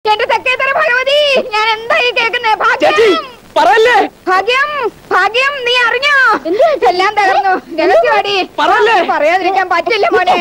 എന്റെ തെക്കേത്തര ഭഗവതി ഞാൻ എന്തായി കേൾക്കുന്നേ ചേച്ചി ഭാഗ്യം പറയല്ലേ ഭാഗ്യം ഭാഗ്യം നീ അറിഞ്ഞോ എല്ലാം തകർന്നു രഹസ്യവാടി പറയല്ലേ? പറയാതിരിക്കാൻ പറ്റില്ല മോനെ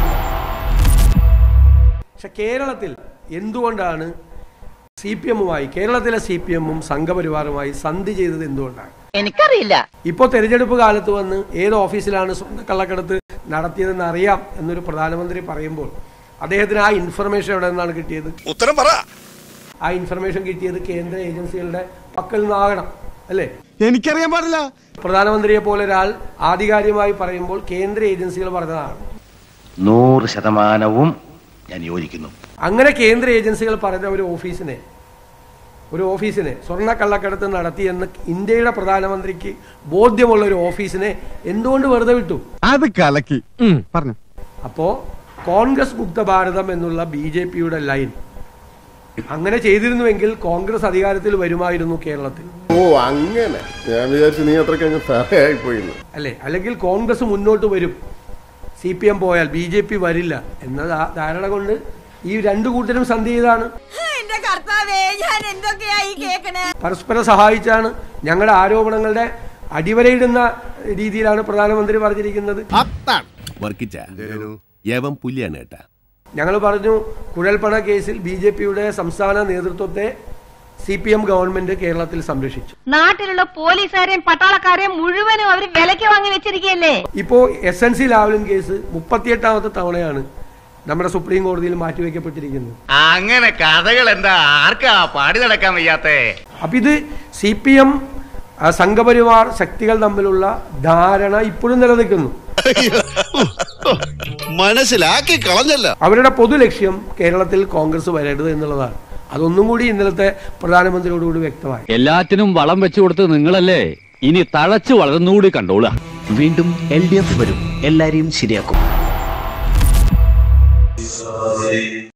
പക്ഷെ കേരളത്തിൽ എന്തുകൊണ്ടാണ് സി പി എമ്മുമായി കേരളത്തിലെ സി പി എമ്മും സംഘപരിവാറുമായി സന്ധി ചെയ്തത് എന്തുകൊണ്ടാണ് എനിക്കറിയില്ല ഇപ്പോൾ തെരഞ്ഞെടുപ്പ് കാലത്ത് വന്ന് ഏത് ഓഫീസിലാണ് സ്വന്തം കള്ളക്കടത്ത് നടത്തിയതെന്ന് അറിയാം എന്നൊരു പ്രധാനമന്ത്രി പറയുമ്പോൾ അദ്ദേഹത്തിന് ആ ഇൻഫർമേഷൻ എവിടെ നിന്നാണ് കിട്ടിയത് ഉത്തരം പറ ആ ഇൻഫർമേഷൻ കിട്ടിയത് കേന്ദ്ര ഏജൻസികളുടെ പക്കൽ നിന്നാകണം അല്ലേ എനിക്കറിയാൻ പാടില്ല പ്രധാനമന്ത്രിയെ പോലെ ഒരാൾ ആധികാരികമായി പറയുമ്പോൾ കേന്ദ്ര ഏജൻസികൾ പറഞ്ഞതാണ് നൂറ് ശതമാനവും ഞാൻ യോജിക്കുന്നു അങ്ങനെ കേന്ദ്ര ഏജൻസികൾ പറഞ്ഞ ഒരു ഓഫീസിനെ ഒരു ഓഫീസിനെ സ്വർണ്ണ കള്ളക്കടത്ത് നടത്തിയെന്ന് ഇന്ത്യയുടെ പ്രധാനമന്ത്രിക്ക് ബോധ്യമുള്ള ഒരു ഓഫീസിനെ എന്തുകൊണ്ട് വെറുതെ വിട്ടു അത് കലക്കി പറഞ്ഞു അപ്പോ കോൺഗ്രസ് മുക്ത ഭാരതം എന്നുള്ള ബി ജെ പിയുടെ ലൈൻ അങ്ങനെ ചെയ്തിരുന്നുവെങ്കിൽ കോൺഗ്രസ് അധികാരത്തിൽ വരുമായിരുന്നു കേരളത്തിൽ ഓ അങ്ങനെ ഞാൻ വിചാരിച്ചു നീ അത്രയ്ക്ക് അങ്ങ് താഴെയായി പോയിന്ന് അല്ലെ അല്ലെങ്കിൽ കോൺഗ്രസ് മുന്നോട്ട് വരും സി പി എം പോയാൽ ബി ജെ പി വരില്ല എന്ന ധാ- ധാരണ കൊണ്ട് ഈ രണ്ടു കൂട്ടരും സന്ധി ചെയ്താണ് എന്റെ കർത്താവേ ഞാൻ എന്തൊക്കെയായി കേക്കണേ പരസ്പരം സഹായിച്ചാണ് ഞങ്ങളുടെ ആരോപണങ്ങളുടെ അടിവരയിടുന്ന രീതിയിലാണ് പ്രധാനമന്ത്രി പറഞ്ഞിരിക്കുന്നത് വർക്കിച്ച യവം പുലിയാണ് കേട്ടാ ഞങ്ങൾ പറഞ്ഞു കുഴൽപ്പണ കേസിൽ ബി ജെ പിയുടെ സംസ്ഥാന നേതൃത്വത്തെ സി പി എം ഗവൺമെന്റ് കേരളത്തിൽ സംരക്ഷിച്ചു നാട്ടിലുള്ള പോലീസുകാരെയും പട്ടാളക്കാരെയും മുഴുവനും അവർ വിലക്ക് വാങ്ങി വെച്ചിരിക്കുകയല്ലേ ഇപ്പോ S N C Lavalin case മുപ്പത്തിയെട്ടാമത്തെ തവണയാണ് നമ്മുടെ സുപ്രീം കോടതിയിൽ മാറ്റിവെക്കപ്പെട്ടിരിക്കുന്നത് അങ്ങനെ കഥകൾ എന്താ ആർക്കാ പാടി നടക്കാൻ വയ്യാത്തേ അപ്പൊ ഇത് സി പി എം സംഘപരിവാർ ശക്തികൾ തമ്മിലുള്ള ധാരണ ഇപ്പോഴും നിലനിൽക്കുന്നു മനസ്സിലാക്കി കളഞ്ഞല്ല അവരുടെ പൊതു ലക്ഷ്യം കേരളത്തിൽ കോൺഗ്രസ് വരരുത് എന്നുള്ളതാണ് അതൊന്നും കൂടി ഇന്നലത്തെ പ്രധാനമന്ത്രിയോടുകൂടി വ്യക്തമായി എല്ലാറ്റിനും വളം വെച്ചു കൊടുത്ത് നിങ്ങളല്ലേ ഇനി തഴച്ചു വളർന്നുകൂടി കണ്ടോളുക വീണ്ടും എൽ ഡി എഫ് വരും എല്ലാരെയും ശരിയാക്കും